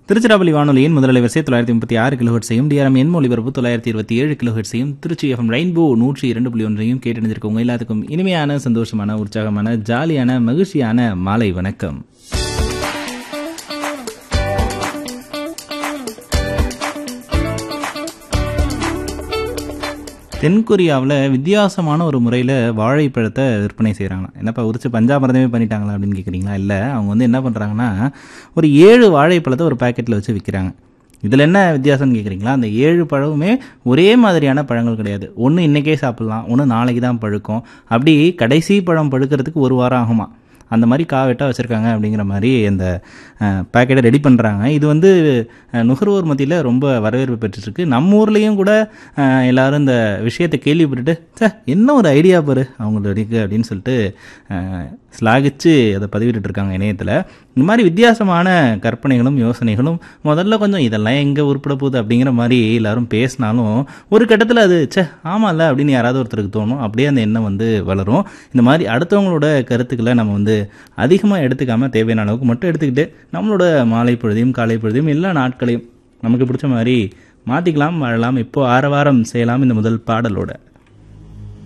திருச்சிராப்பள்ளி வானொலியின் முதல் வரிசை தொள்ளாயிரத்தி முப்பத்தி ஆறு கிலோஹெட்ஸையும் டிஆர்எம் எண் ஒலிபரப்பு தொள்ளாயிரத்தி இருபத்தி ஏழு கிலோஹெட்ஸையும் திருச்சி எஃப்எம் ரெயின்போ நூற்றி இரண்டு புள்ளி ஒன்றையும் கேட்டணிஞ்சிருக்க உங்க எல்லாத்துக்கும் இனிமையான சந்தோஷமான உற்சாகமான ஜாலியான மகிழ்ச்சியான மாலை வணக்கம் தென்கொரியாவில் வித்தியாசமான ஒரு முறையில் வாழைப்பழத்தை விற்பனை செய்கிறாங்க என்னப்பா உரிச்சு பஞ்சாமிரதமே பண்ணிட்டாங்களா அப்படின்னு கேட்குறீங்களா இல்லை அவங்க வந்து என்ன பண்ணுறாங்கன்னா ஒரு ஏழு வாழைப்பழத்தை ஒரு பாக்கெட்டில் வச்சு விற்கிறாங்க இதில் என்ன வித்தியாசம்னு கேட்குறீங்களா அந்த ஏழு பழமுமே ஒரே மாதிரியான பழங்கள் கிடையாது ஒன்று இன்றைக்கே சாப்பிட்லாம் ஒன்று நாளைக்கு தான் பழுக்கும் அப்படி கடைசி பழம் பழுக்கிறதுக்கு ஒரு வாரம் ஆகுமா அந்த மாதிரி காவெட்டாக வச்சுருக்காங்க அப்படிங்கிற மாதிரி அந்த பேக்கெட்டை ரெடி பண்ணுறாங்க இது வந்து அஹ், நுகர்வோர் மத்தியில் ரொம்ப வரவேற்பு பெற்றுருக்கு நம்ம ஊர்லேயும் கூட அஹ், எல்லாரும் இந்த விஷயத்தை கேள்விப்பட்டுட்டு சே என்ன ஒரு ஐடியா பாரு அவங்களோட இருக்கு அப்படின்னு சொல்லிட்டு அஹ், ஸ்லாகிச்சு அதை பதிவிட்டு இருக்காங்க இணையத்தில் இந்த மாதிரி வித்தியாசமான கற்பனைகளும் யோசனைகளும் முதல்ல கொஞ்சம் இதெல்லாம் எங்கே உருப்பட போகுது அப்படிங்கிற மாதிரி எல்லாரும் பேசினாலும் ஒரு கட்டத்தில் அது ச்சே ஆமாம்ல அப்படின்னு யாராவது ஒருத்தருக்கு தோணும் அப்படியே அந்த எண்ணம் வந்து வளரும் இந்த மாதிரி அடுத்தவங்களோட கருத்துக்களை நம்ம வந்து அதிகமாக எடுத்துக்காம தேவையான அளவுக்கு மட்டும் எடுத்துக்கிட்டு நம்மளோட மாலை பொழுதையும் காலை பொழுதையும் எல்லா நாட்களையும் நமக்கு பிடிச்ச மாதிரி மாற்றிக்கலாம் வாழலாம் இப்போ ஆரவாரம் செய்யலாம் இந்த முதல் பாடலோட